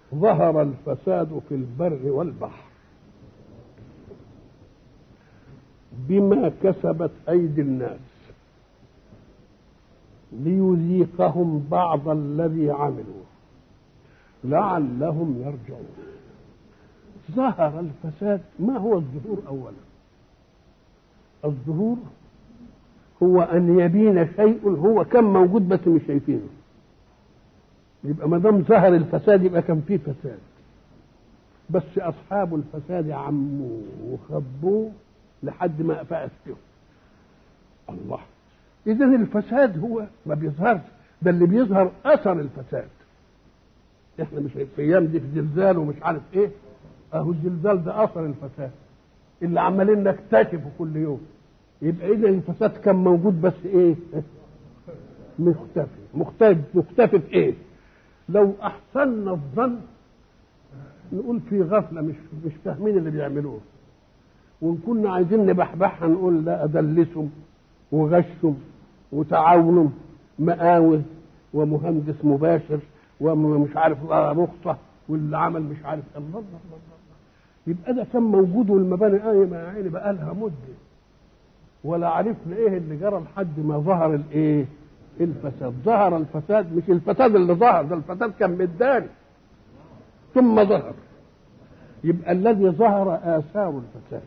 ظهر الفساد في البر والبحر بما كسبت ايدي الناس ليذيقهم بعض الذي عملوا لعلهم يرجعون ظهر الفساد ما هو الظهور اولا الظهور هو ان يبين شيء هو كان موجود بس مش شايفينه يبقى ما دام ظهر الفساد يبقى كان فيه فساد بس اصحاب الفساد عموه وخبوه لحد ما فأسته الله اذا الفساد هو ما بيظهرش ده اللي بيظهر اثر الفساد احنا مش في ايام دي في زلزال ومش عارف ايه اهو الزلزال ده اثر الفساد اللي عمالين نكتشفه كل يوم يبقى اذا الفساد كان موجود بس ايه مختفي مختفي مختفي في ايه لو احسننا الظن نقول في غفله مش مش فاهمين اللي بيعملوه وان كنا عايزين نبحبحها نقول لا ادلسهم وغشهم وتعاونهم مقاول ومهندس مباشر ومش عارف رخصه واللي عمل مش عارف الله الله الله, الله. يبقى ده كان موجود والمباني قايمه يا عيني بقى لها مده ولا عرفنا ايه اللي جرى لحد ما ظهر الايه الفساد ظهر الفساد مش الفساد اللي ظهر ده الفساد كان مداري ثم ظهر يبقى الذي ظهر آثار الفساد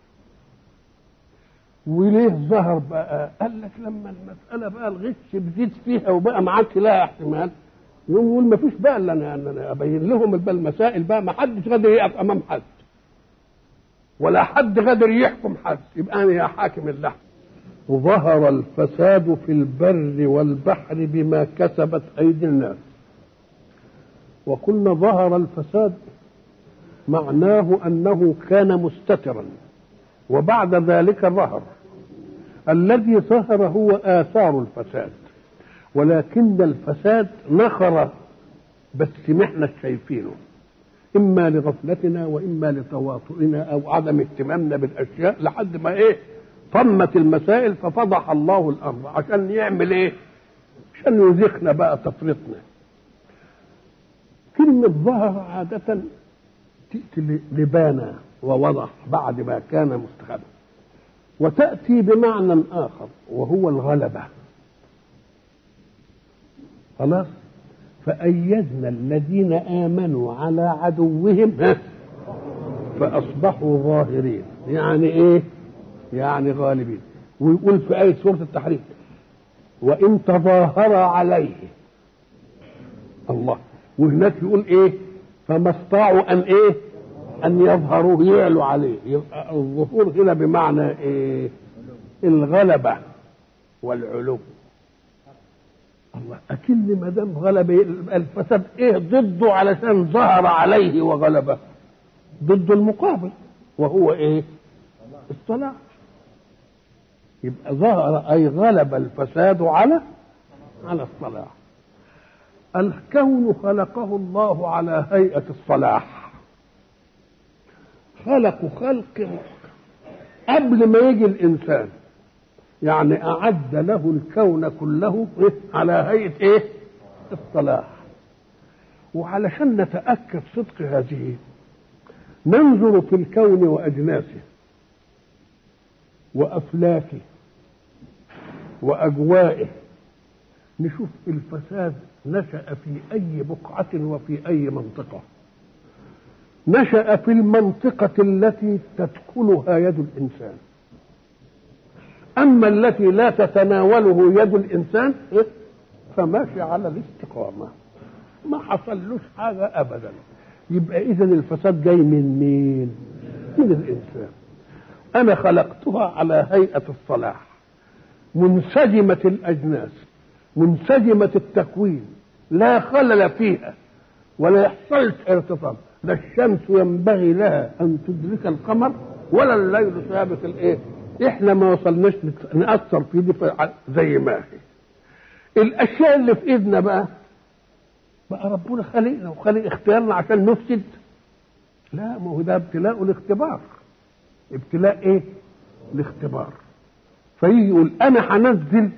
وليه ظهر بقى قال لك لما المسألة بقى الغش بزيد فيها وبقى معاك لها احتمال يقوم يقول ما فيش بقى الا انا انا ابين لهم بقى المسائل بقى ما حدش قادر يقف امام حد ولا حد قادر يحكم حد يبقى انا يا حاكم اللحم وظهر الفساد في البر والبحر بما كسبت ايدي الناس وقلنا ظهر الفساد معناه انه كان مستترا وبعد ذلك ظهر الذي ظهر هو اثار الفساد ولكن الفساد نخر بس ما احنا شايفينه اما لغفلتنا واما لتواطؤنا او عدم اهتمامنا بالاشياء لحد ما ايه طمت المسائل ففضح الله الامر عشان يعمل ايه عشان يزيقنا بقى تفريطنا كلمة ظهر عادة تأتي لبانا ووضح بعد ما كان مستخبا وتأتي بمعنى آخر وهو الغلبة خلاص فأيدنا الذين آمنوا على عدوهم فأصبحوا ظاهرين يعني إيه يعني غالبين ويقول في آية سورة التحريم وإن تظاهر عليه الله وهناك يقول إيه فما استطاعوا أن إيه أن يظهروا يعلوا عليه يبقى الظهور هنا بمعنى إيه الغلبة والعلو الله أكن ما دام غلب الفساد إيه ضده علشان ظهر عليه وغلبه ضد المقابل وهو إيه الصلاة يبقى ظهر أي غلب الفساد على على الصلاح الكون خلقه الله على هيئة الصلاح خلق خلق قبل ما يجي الإنسان يعني أعد له الكون كله على هيئة إيه؟ الصلاح وعلشان نتأكد صدق هذه ننظر في الكون وأجناسه وأفلاكه وأجوائه نشوف الفساد نشأ في أي بقعة وفي أي منطقة نشأ في المنطقة التي تدخلها يد الإنسان أما التي لا تتناوله يد الإنسان فماشي على الاستقامة ما حصلوش حاجة أبدا يبقى إذا الفساد جاي من مين؟ من الإنسان أنا خلقتها على هيئة الصلاح منسجمة الأجناس منسجمة التكوين لا خلل فيها ولا يحصلش ارتطام لا الشمس ينبغي لها أن تدرك القمر ولا الليل سابق الإيه إحنا ما وصلناش نأثر في دي زي ما هي الأشياء اللي في إيدنا بقى بقى ربنا خلقنا وخلق اختيارنا عشان نفسد لا ما هو ده ابتلاء الاختبار ابتلاء ايه الاختبار فيجي يقول انا هنزل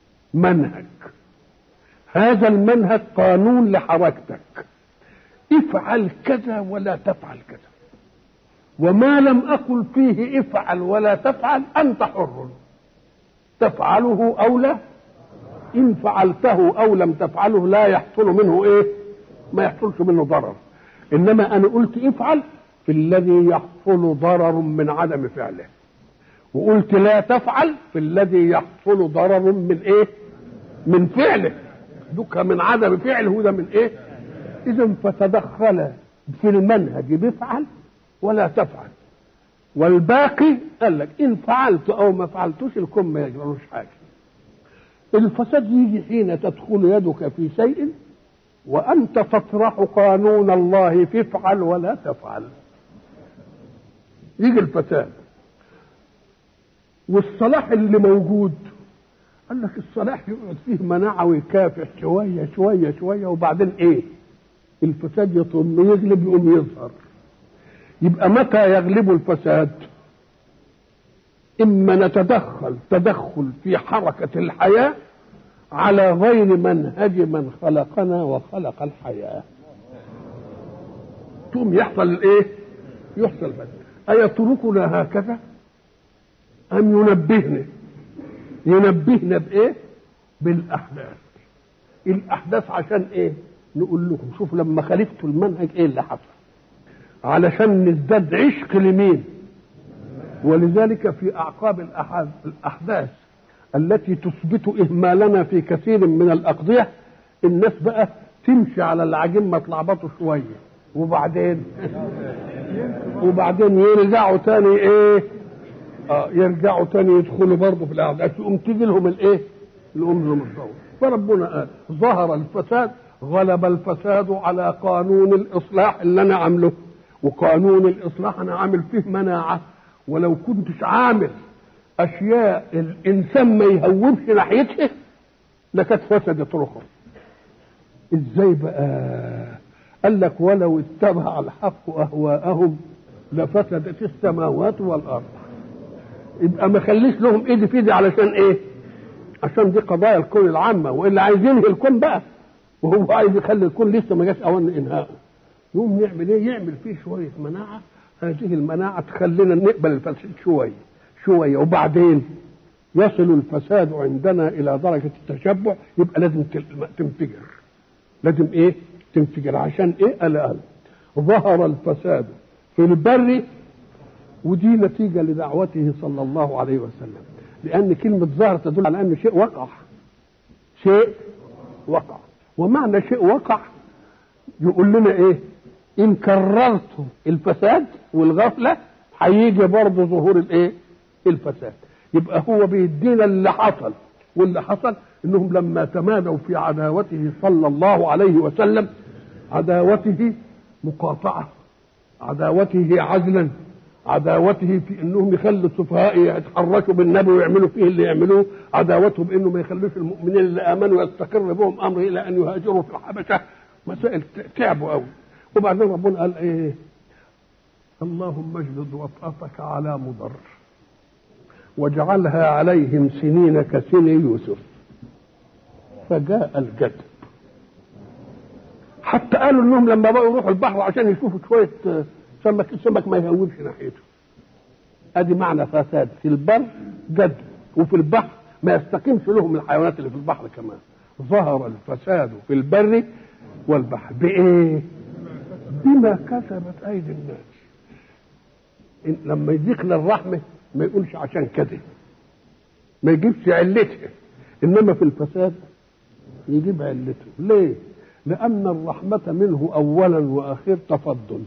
منهج هذا المنهج قانون لحركتك افعل كذا ولا تفعل كذا وما لم أقل فيه افعل ولا تفعل أنت حر تفعله أو لا إن فعلته أو لم تفعله لا يحصل منه إيه ما يحصلش منه ضرر إنما أنا قلت افعل في الذي يحصل ضرر من عدم فعله وقلت لا تفعل في الذي يحصل ضرر من ايه من فعله دوك من عدم فعله ده من ايه اذا فتدخل في المنهج بفعل ولا تفعل والباقي قال لك ان فعلت او ما فعلتوش الكم ما يجرلوش حاجه الفساد يجي حين تدخل يدك في شيء وانت تطرح قانون الله فافعل ولا تفعل يجي الفساد والصلاح اللي موجود قال لك الصلاح يقعد فيه مناعة ويكافح شوية شوية شوية وبعدين ايه الفساد يطم يغلب يقوم يظهر يبقى متى يغلب الفساد اما نتدخل تدخل في حركة الحياة على غير منهج من خلقنا وخلق الحياة تقوم يحصل الايه يحصل بس أيتركنا هكذا أم ينبهنا ينبهنا بإيه بالأحداث الأحداث عشان إيه نقول لكم شوف لما خالفتوا المنهج إيه اللي حصل علشان نزداد عشق لمين ولذلك في أعقاب الأحداث التي تثبت إهمالنا في كثير من الأقضية الناس بقى تمشي على العجين ما تلعبطوا شوية وبعدين وبعدين يرجعوا تاني ايه اه يرجعوا تاني يدخلوا برضه في الاحداث يقوم تيجي لهم الايه؟ يقوم لهم الضوء فربنا قال ظهر الفساد غلب الفساد على قانون الاصلاح اللي انا عامله وقانون الاصلاح انا عامل فيه مناعه ولو كنتش عامل اشياء الانسان ما يهوبش ناحيتها لكانت فسدت رخص ازاي بقى قال لك ولو اتبع الحق اهواءهم لفسدت السماوات والارض يبقى ما خليش لهم ايدي في ايدي علشان ايه عشان دي قضايا الكون العامه والا عايز ينهي الكون بقى وهو عايز يخلي الكون لسه ما جاش اوان انهائه يقوم يعمل ايه يعمل فيه شويه مناعه هذه المناعه تخلينا نقبل الفساد شويه شويه وبعدين يصل الفساد عندنا الى درجه التشبع يبقى لازم تنفجر لازم ايه تنفجر عشان ايه قال قال ظهر الفساد في البر ودي نتيجه لدعوته صلى الله عليه وسلم لان كلمه ظهر تدل على انه شيء وقع شيء وقع ومعنى شيء وقع يقول لنا ايه ان كررت الفساد والغفله هيجي برضه ظهور الايه الفساد يبقى هو بيدينا اللي حصل واللي حصل انهم لما تمادوا في عداوته صلى الله عليه وسلم عداوته مقاطعه عداوته عزلا عداوته في انهم يخلوا السفهاء يتحرشوا بالنبي ويعملوا فيه اللي يعملوه عداوتهم انه ما يخلوش المؤمنين اللي امنوا يستقر بهم امر الى ان يهاجروا في الحبشه مسائل تعبوا قوي وبعدين ربنا قال ايه اللهم اجلد وطأتك على مضر واجعلها عليهم سنين كسن يوسف فجاء الجد حتى قالوا انهم لما بقوا يروحوا البحر عشان يشوفوا شويه سمك السمك ما يهوبش ناحيته ادي معنى فساد في البر جد وفي البحر ما يستقيمش لهم الحيوانات اللي في البحر كمان ظهر الفساد في البر والبحر بايه بما كسبت ايدي الناس إن لما يذيقنا الرحمه ما يقولش عشان كده ما يجيبش علتها انما في الفساد يجيب علته ليه لان الرحمه منه اولا واخير تفضل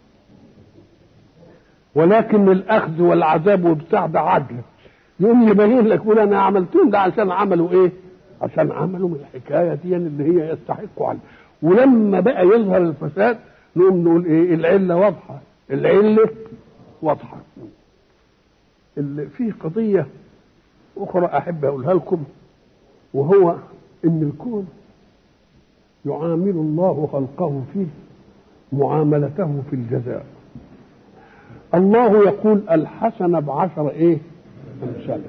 ولكن الاخذ والعذاب وبتاع ده عدل يقوم يبين لك يقول انا عملتهم ده عشان عملوا ايه عشان عملوا من الحكايه دي اللي هي يستحقوا عنه ولما بقى يظهر الفساد نقوم نقول ايه العله واضحه العله واضحه اللي في قضيه اخرى احب اقولها لكم وهو ان الكون يعامل الله خلقه فيه معاملته في الجزاء الله يقول الحسنة بعشر ايه امثالها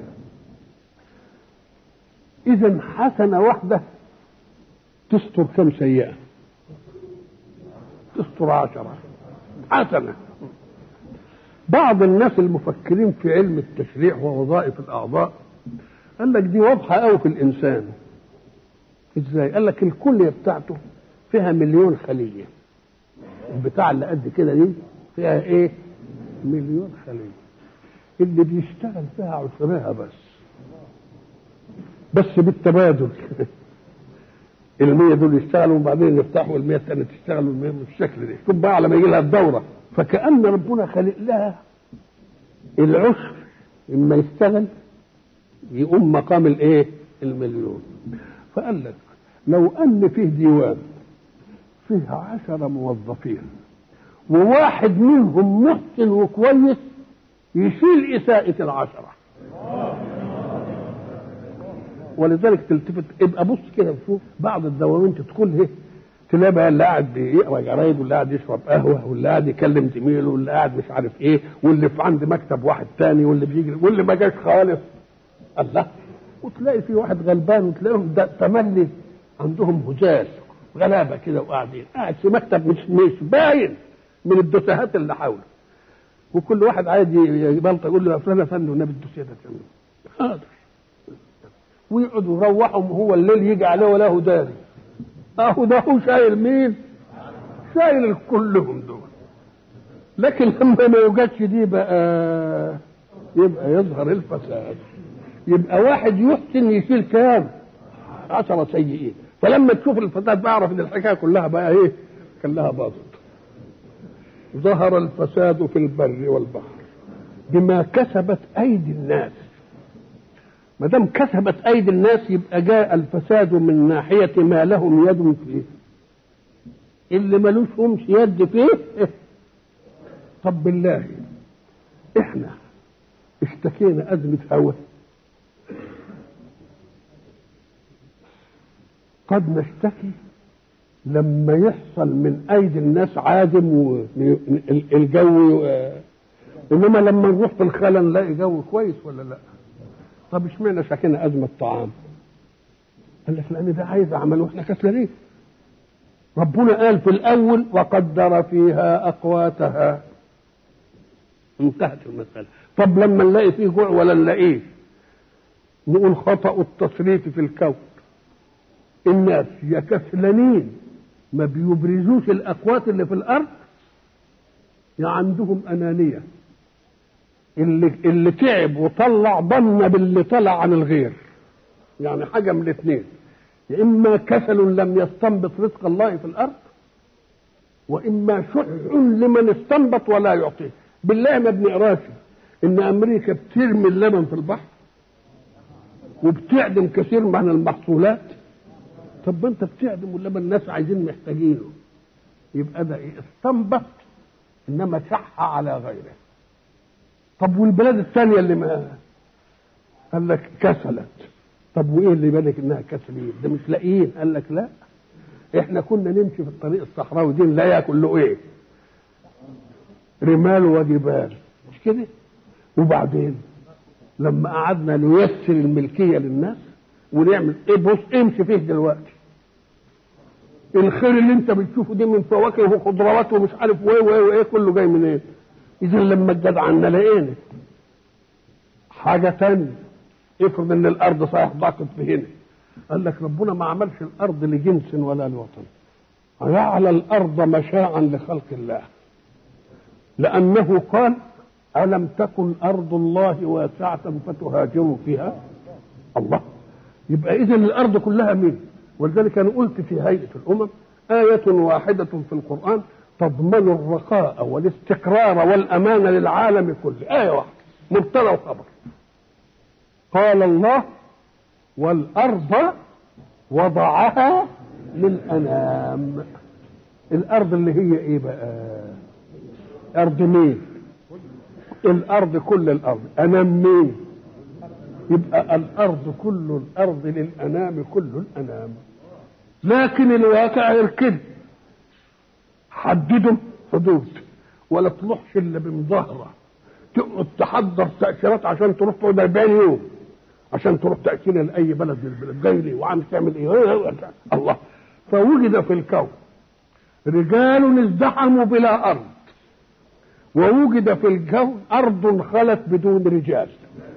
اذا حسنة واحدة تستر كم سيئة تستر عشرة حسنة بعض الناس المفكرين في علم التشريع ووظائف الأعضاء قال لك دي واضحة قوي في الإنسان ازاي؟ قال لك الكلية بتاعته فيها مليون خلية البتاع اللي قد كده دي فيها ايه؟ مليون خلية اللي بيشتغل فيها عشرها بس بس بالتبادل المية دول يشتغلوا وبعدين يفتحوا المية الثانية تشتغل بالشكل ده شوف بقى على ما يجي لها الدورة فكأن ربنا خلق لها العشر اما يشتغل يقوم مقام الايه؟ المليون فقال لك لو ان فيه ديوان فيه عشرة موظفين وواحد منهم محسن وكويس يشيل إساءة العشرة ولذلك تلتفت ابقى بص كده وشوف بعض الدواوين تدخل ايه تلاقي بقى اللي قاعد بيقرا جرايد واللي قاعد يشرب قهوه واللي قاعد يكلم زميله واللي قاعد مش عارف ايه واللي في عند مكتب واحد تاني واللي بيجري واللي ما جاش خالص الله وتلاقي في واحد غلبان وتلاقيهم ده تملي عندهم هجاز غلابه كده وقاعدين قاعد في مكتب مش مش باين من الدساهات اللي حوله وكل واحد عايز يبلط يقول له يا فلان يا فندم والنبي الدوسيه ده تعمل حاضر ويقعدوا يروحوا هو الليل يجي عليه ولا هو داري اهو ده هو شايل مين؟ شايل كلهم دول لكن لما ما يوجدش دي بقى يبقى يظهر الفساد يبقى واحد يحسن يشيل كام؟ عشرة سيئين فلما تشوف الفساد بعرف ان الحكايه كلها بقى ايه؟ كلها باطل ظهر الفساد في البر والبحر بما كسبت ايدي الناس ما دام كسبت ايدي الناس يبقى جاء الفساد من ناحيه ما لهم يد فيه اللي ملوش همش يد فيه طب بالله احنا اشتكينا ازمه هوى قد نشتكي لما يحصل من ايدي الناس عادم والجو انما لما نروح في الخلا نلاقي جو كويس ولا لا طب اشمعنى شكينا ازمه طعام قال لك لان ده عايز عمل واحنا كسلانين ربنا قال في الاول وقدر فيها اقواتها انتهت المساله طب لما نلاقي فيه جوع ولا نلاقيه نقول خطا التصريف في الكون الناس يا كسلانين ما بيبرزوش الاقوات اللي في الارض يا عندهم انانيه اللي اللي تعب وطلع ضن باللي طلع عن الغير يعني حاجه من الاثنين يا اما كسل لم يستنبط رزق الله في الارض واما شح لمن استنبط ولا يعطيه بالله ما بنقراش ان امريكا بترمي اللبن في البحر وبتعدم كثير من المحصولات طب انت بتعدم اللبن الناس عايزين محتاجينه يبقى ده ايه استنبط انما شح على غيره طب والبلاد الثانيه اللي ما قال لك كسلت طب وايه اللي بالك انها كسلين ده مش لاقيين قال لك لا احنا كنا نمشي في الطريق الصحراوي دي نلاقيها كله ايه رمال وجبال مش كده وبعدين لما قعدنا نيسر الملكيه للناس ونعمل ايه بص امشي فيه دلوقتي الخير اللي انت بتشوفه دي من فواكه وخضروات ومش عارف وايه وايه وايه كله جاي من ايه اذا لما اتجدعنا لقينا حاجه تانية افرض ان الارض صحيح ضاقت في هنا قال لك ربنا ما عملش الارض لجنس ولا لوطن جعل الارض مشاعا لخلق الله لانه قال الم تكن ارض الله واسعه فتهاجروا فيها الله يبقى اذا الارض كلها مين ولذلك انا قلت في هيئه الامم ايه واحده في القران تضمن الرخاء والاستقرار والامان للعالم كله ايه واحده مبتدا وخبر قال الله والارض وضعها للانام الارض اللي هي ايه بقى ارض مين الارض كل الارض انام مين يبقى الارض كل الارض للانام كل الانام لكن الواقع غير كده حددوا حدود ولا تروحش الا بمظاهره تقعد تحضر تاشيرات عشان تروح تقعد 40 يوم عشان تروح تاشيره لاي بلد من البلاد جاي لي وعم تعمل ايه الله فوجد في الكون رجال ازدحموا بلا أرض ووجد في الجو أرض خلت بدون رجال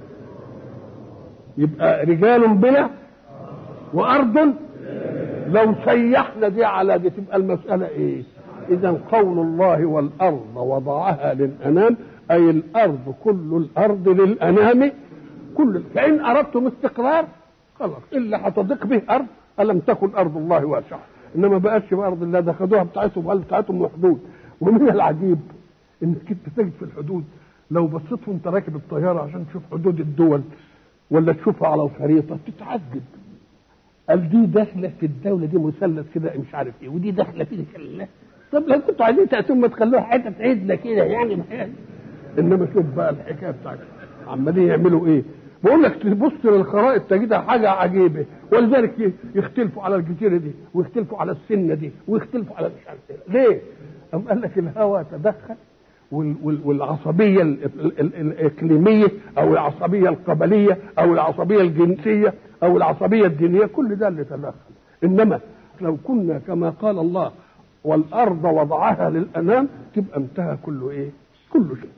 يبقى رجال بلا وأرض لو سيحنا دي على دي تبقى المسألة إيه؟ إذا قول الله والأرض وضعها للأنام أي الأرض كل الأرض للأنام كل فإن أردتم استقرار خلاص إلا هتضيق به أرض ألم تكن أرض الله واسعة إنما بقتش بأرض الله ده خدوها بتاعتهم وقال بتاعتهم محدود ومن العجيب إنك أنت تجد في الحدود لو بصيت وأنت راكب الطيارة عشان تشوف حدود الدول ولا تشوفها على الخريطة تتعجب قال دي داخلة في الدولة دي مثلث كده مش عارف إيه ودي داخلة في كده طب لو كنتوا عايزين تأتون ما تخلوها حتة عدلة كده يعني إنما شوف بقى الحكاية بتاعتك عمالين يعملوا إيه بقول لك تبص للخرائط تجدها حاجة عجيبة ولذلك يختلفوا على الجزيرة دي ويختلفوا على السنة دي ويختلفوا على مش عارف إيه ليه؟ أم قال لك الهوى تدخل والعصبية الإقليمية أو العصبية القبلية أو العصبية الجنسية أو العصبية الدينية كل ده اللي تدخل إنما لو كنا كما قال الله والأرض وضعها للأنام تبقى انتهى كل إيه؟ كل شيء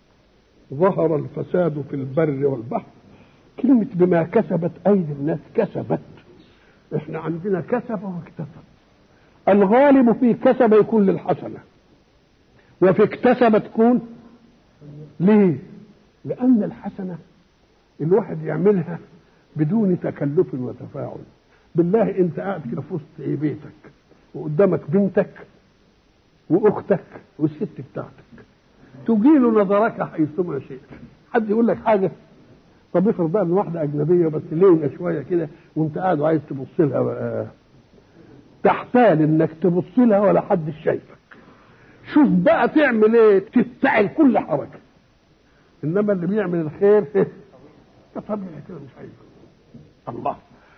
ظهر الفساد في البر والبحر كلمة بما كسبت أيدي الناس كسبت احنا عندنا كسب واكتسب الغالب في كسب يكون للحسنة وفي اكتسب تكون ليه لأن الحسنة الواحد يعملها بدون تكلف وتفاعل بالله انت قاعد كده في وسط ايه بيتك وقدامك بنتك واختك والست بتاعتك تجيل نظرك حيثما شئت حد يقول لك حاجه طب افرض بقى ان واحده اجنبيه بس لينه شويه كده وانت قاعد وعايز تبص لها بقى تحتال انك تبص لها ولا حد شايفك شوف بقى تعمل ايه تفتعل كل حركه انما اللي بيعمل الخير ده طبيعي كده مش عايزه الله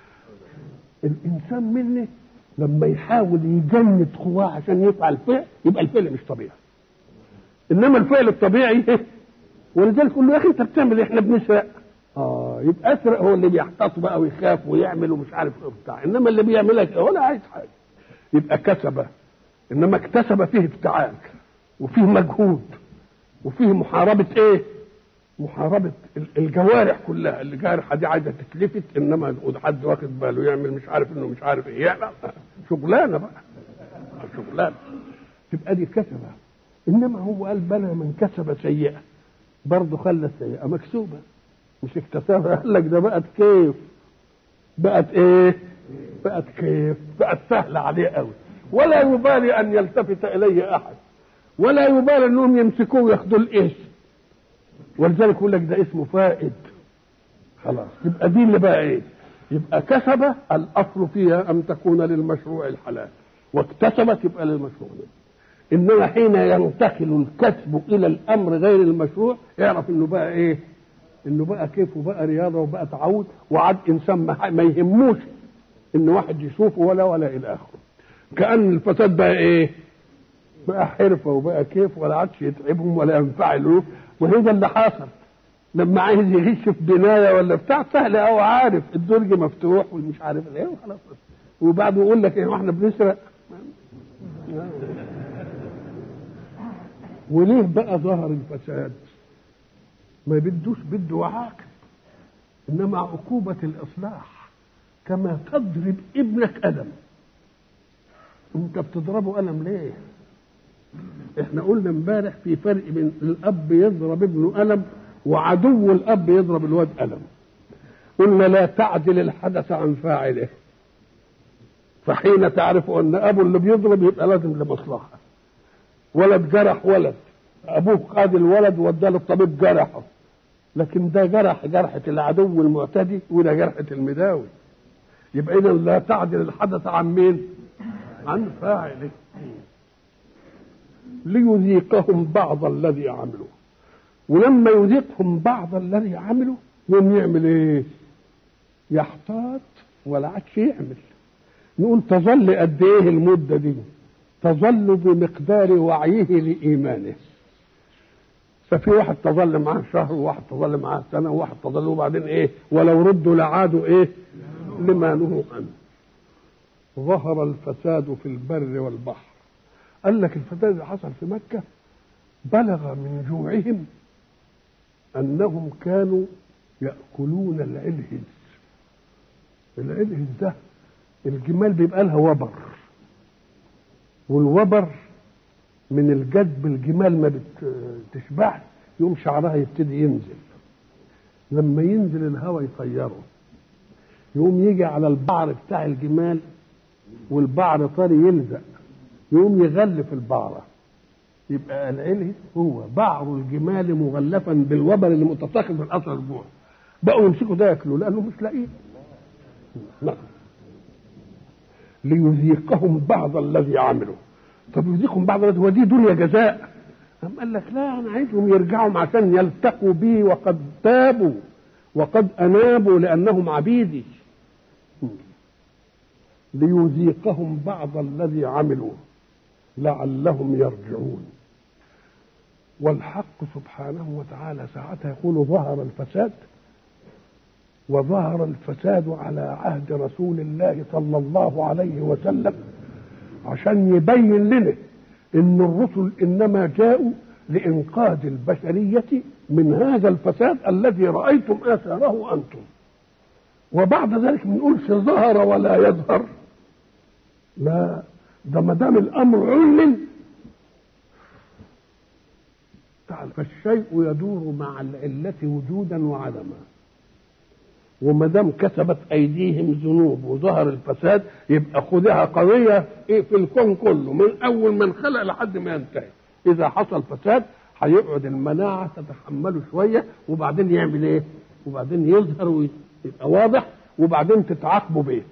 الانسان مني لما يحاول يجند قواه عشان يفعل فعل يبقى الفعل مش طبيعي انما الفعل الطبيعي ولذلك يقول له يا اخي انت بتعمل ايه احنا بنسرق اه يبقى اسرق هو اللي بيحتاط بقى ويخاف ويعمل ومش عارف ايه وبتاع انما اللي بيعملها ولا عايز حاجه يبقى كسب انما اكتسب فيه افتعال وفيه مجهود وفيه محاربه ايه محاربة الجوارح كلها الجارحة دي عايزة تتلفت انما حد واخد باله يعمل مش عارف انه مش عارف ايه يعمل شغلانة بقى شغلانة تبقى دي كسبة انما هو قال بلى من كسب سيئة برضه خلى السيئة مكسوبة مش اكتسبها قال لك ده بقت كيف بقت ايه بقت كيف بقت سهلة عليه قوي ولا يبالي ان يلتفت اليه احد ولا يبالي انهم يمسكوه وياخدوا الايش ولذلك يقول لك ده اسمه فائد خلاص يبقى دي اللي بقى ايه يبقى كسب الاصل فيها ان تكون للمشروع الحلال واكتسبت يبقى للمشروع انما حين ينتقل الكسب الى الامر غير المشروع يعرف انه بقى ايه انه بقى كيف وبقى رياضه وبقى تعود وعاد انسان ما يهموش ان واحد يشوفه ولا ولا الى اخره كان الفساد بقى ايه بقى حرفه وبقى كيف ولا عادش يتعبهم ولا ينفعلوا وهذا اللي حصل لما عايز يغش في بنايه ولا بتاع سهل قوي عارف الدرج مفتوح ومش عارف ايه وخلاص وبعده يقول لك ايه احنا بنسرق وليه بقى ظهر الفساد ما بدوش بده وعاقب انما عقوبة الاصلاح كما تضرب ابنك قلم انت بتضربه قلم ليه احنا قلنا امبارح في فرق بين الاب يضرب ابنه قلم وعدو الاب يضرب الواد قلم قلنا لا تعدل الحدث عن فاعله فحين تعرف ان ابو اللي بيضرب يبقى لازم لمصلحه ولد جرح ولد ابوه خد الولد واداه للطبيب جرحه لكن ده جرح جرحة العدو المعتدي وده جرحة المداوي يبقى اذا لا تعدل الحدث عن مين؟ عن فاعله ليذيقهم بعض الذي عملوا ولما يذيقهم بعض الذي عملوا يوم يعمل ايه يحتاط ولا عادش يعمل نقول تظل قد ايه المدة دي تظل بمقدار وعيه لإيمانه ففي واحد تظل معاه شهر وواحد تظل معاه سنة وواحد تظل وبعدين ايه ولو ردوا لعادوا ايه لما نهوا عنه ظهر الفساد في البر والبحر قال لك الفساد اللي حصل في مكة بلغ من جوعهم أنهم كانوا يأكلون العلهز العلهز ده الجمال بيبقى لها وبر والوبر من الجدب الجمال ما بتشبعش يوم شعرها يبتدي ينزل لما ينزل الهواء يطيره يقوم يجي على البعر بتاع الجمال والبعر طري يلزق يقوم يغلف البعره يبقى العله هو بعر الجمال مغلفا بالوبر اللي متساقط من اثر الجوع بقوا يمسكوا ده ياكلوا لانه مش لاقيه نعم ليذيقهم بعض الذي عملوا طب يذيقهم بعض الذي هو دي دنيا جزاء أم قال لك لا انا عايزهم يرجعوا عشان يلتقوا بي وقد تابوا وقد انابوا لانهم عبيدي ليذيقهم بعض الذي عملوا لعلهم يرجعون والحق سبحانه وتعالى ساعتها يقول ظهر الفساد وظهر الفساد على عهد رسول الله صلى الله عليه وسلم عشان يبين لنا ان الرسل انما جاءوا لانقاذ البشريه من هذا الفساد الذي رايتم اثاره انتم وبعد ذلك ما نقولش ظهر ولا يظهر لا ده ما دام الامر علم فالشيء يدور مع العله وجودا وعدما وما دام كسبت ايديهم ذنوب وظهر الفساد يبقى خدها قضيه ايه في الكون كله من اول ما انخلق لحد ما ينتهي اذا حصل فساد هيقعد المناعه تتحمله شويه وبعدين يعمل ايه؟ وبعدين يظهر ويبقى واضح وبعدين تتعاقبوا بيه